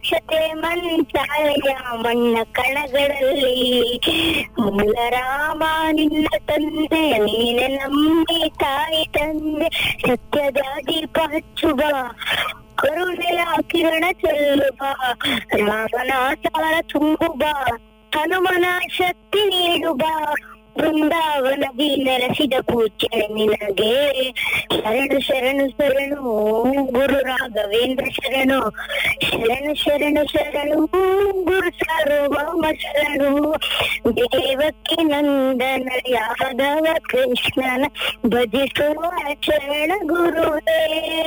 ಸಾಕ್ಷತೆ ಮಂಚಾಲಯ ಮಣ್ಣ ಕಣಗಳಲ್ಲಿ ಮೂಲರಾಮ ನಿನ್ನ ತಂದೆ ನೀನೆ ನಂಬಿ ತಾಯಿ ತಂದೆ ಸತ್ಯದ ದೀಪ ಹಚ್ಚುವ ಕರುಣೆಯ ಕಿರಣ ಚೆಲ್ಲುವ ರಾಮನ ಸಾರ ತುಂಬುವ ಹನುಮನ ಶಕ್ತಿ ನೀಡುವ ಬೃಂದಾವನದಿ ನೆಲೆಸಿದ ಪೂಜೆ ನಿನಗೆ ಶರಣು ಶರಣು ಶರಣು ಗುರು ರಾಘವೇಂದ್ರ ಶರಣು ಶರಣು ಶರಣು ಶರಣು ಗುರು ಸಾರ್ವಭೌಮ ಶರಣು ದೇವಕಿ ನಂದನ ಯಾದವ ಕೃಷ್ಣನ ಭಜಿಸುವ ಶರಣ ಗುರುವೇ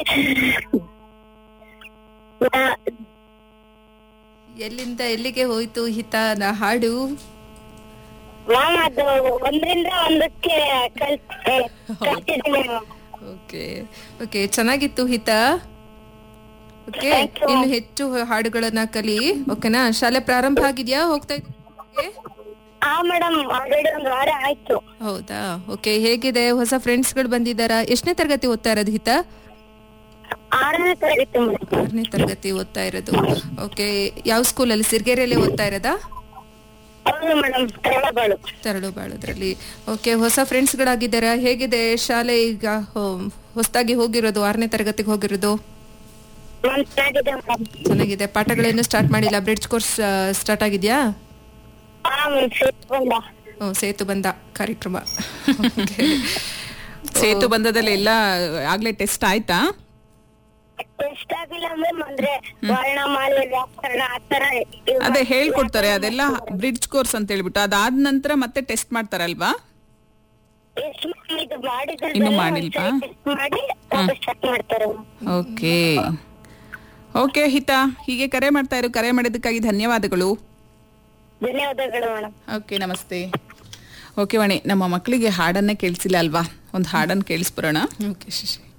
ನಾ- ಎಲ್ಲಿಂದ ಎಲ್ಲಿಗೆ ಹೋಯ್ತು ಹಿತ ನ- ಹಾಡು ಮ್ಯಾಮ್ ಅದು ಒಂದರಿಂದ ಒಂದಕ್ಕೆ ಕಲ್ ಕಲ್ತಿದ್ದೀನಿ ಮ್ಯಾಮ್. ಓಕೆ ಓಕೆ ಚೆನ್ನಾಗಿತ್ತು ಹಿತ ಓಕೆ Thank you. ಇನ್ನು ಹೆಚ್ಚು ಹಾಡುಗಳನ್ನ ಕಲಿ ಓಕೆನಾ ಶಾಲೆ ಪ್ರಾರಂಭ ಆಗಿದ್ಯಾ ಹೋಗ್ತಾ ಇದ್ದೀಯ ಹಾ ಮೇಡಮ್ ಆಲ್ರೆಡಿ ಒಂದು ವಾರ ಆಯ್ತು ಹೌದಾ ಓಕೆ ಹೇಗಿದೆ ಹೊಸ ಫ್ರೆಂಡ್ಸ್ಗಳು ಬಂದಿದ್ದಾರಾ ಎಷ್ಟನೇ ತರಗತಿ ಓದ್ತಾ ಇರೋದು ಹಿತ ಆರನೇ ತರಗತಿ ಮೇಡಮ್ ಆರನೇ ತರಗತಿ ಓದ್ತಾ ಇರೋದು ಓಕೆ ಯಾವ ಸ್ಕೂಲಲ್ಲಿ ಸಿರ್ಗೆರೆಯಲ್ಲೇ ಓದ್ತಾ ಇರೋದಾ ಹೌದು ಮೇಡಮ್ ತರಳಬಾಳು ತರಳು ಬಾಳದ್ರಲ್ಲಿ ಓಕೆ ಹೊಸ ಫ್ರೆಂಡ್ಸ್ಗಳಾಗಿದ್ದಾರಾ ಹೇಗಿದೆ ಶಾಲೆ ಈಗ ಹೊಸದಾಗಿ ಹೋಗಿರೋದು ಆರನೇ ತರಗತಿಗೆ ಹೋಗಿರೋದು ಮ್ಯಾಮ್ ಚೆನ್ನಾಗಿದೆ ಮೇಡಮ್ ಚೆನ್ನಾಗಿದೆ ಪಾಠಗಳೇನು ಸ್ಟಾರ್ಟ್ ಮಾಡಿಲ್ಲ ಬ್ರಿಡ್ಜ್ ಕೋರ್ಸ್ ಸ್ಟಾರ್ಟ್ ಆಗಿದ್ಯಾ ಹಾ ಮ್ಯಾಮ್ ಸೇರ್ತು ಬಂದ ಓ ಸೇತು ಬಂದ ಕಾರ್ಯಕ್ರಮ Okay. ಸೇತು ಬಂಧದಲ್ಲಿ ಎಲ್ಲ ಆಗ್ಲೇ ಟೆಸ್ಟ್ ಆಯ್ತಾ ಎಷ್ಟಾಗಿಲ್ಲ ಮ್ಯಾಮ್ ಅಂದ್ರೆ ವರ್ಣಮಾಲೆ ವ್ಯಾಕರಣ ಆ ತರ ಇವು- ಅದೇ ಹೇಳ್ಕೊಡ್ತಾರೆ ಅದೆಲ್ಲ ಬ್ರಿಡ್ಜ್ ಕೋರ್ಸ್ ಅಂತ ಹೇಳ್ಬಿಟ್ಟು ಅದಾದ ನಂತರ ಮತ್ತೆ ಟೆಸ್ಟ್ ಮಾಡ್ತಾರಲ್ವಾ ಎಷ್ಟು ma'am ಇದು ಮಾಡಿದ್ರೆ ಇನ್ನೂ ಮಾಡಿಲ್ವಾ? ಮಾಡಿ ಸ್ಟಾರ್ಟ್ ಮಾಡ್ತಾರೆ ma'am. ಓಕೆ ಓಕೆ ಹಿತಾ ಹೀಗೆ ಕರೆ ಮಾಡ್ತಾ ಇರು ಕರೆ ಮಾಡಿದ್ದಕ್ಕಾಗಿ ಧನ್ಯವಾದಗಳು ಧನ್ಯವಾದಗಳು ಮೇಡಮ್ ಓಕೆ ನಮಸ್ತೆ ಓಕೆ ವಾಣಿ ನಮ್ಮ ಮಕ್ಕಳಿಗೆ ಹಾಡನ್ನೇ ಕೇಳಿಸಿಲ್ಲ ಅಲ್ವಾ ಒಂದು ಹಾಡನ್ನು ಕೇಳಿಸ್ಬರೋಣ ಓಕೆ ಶಶಿ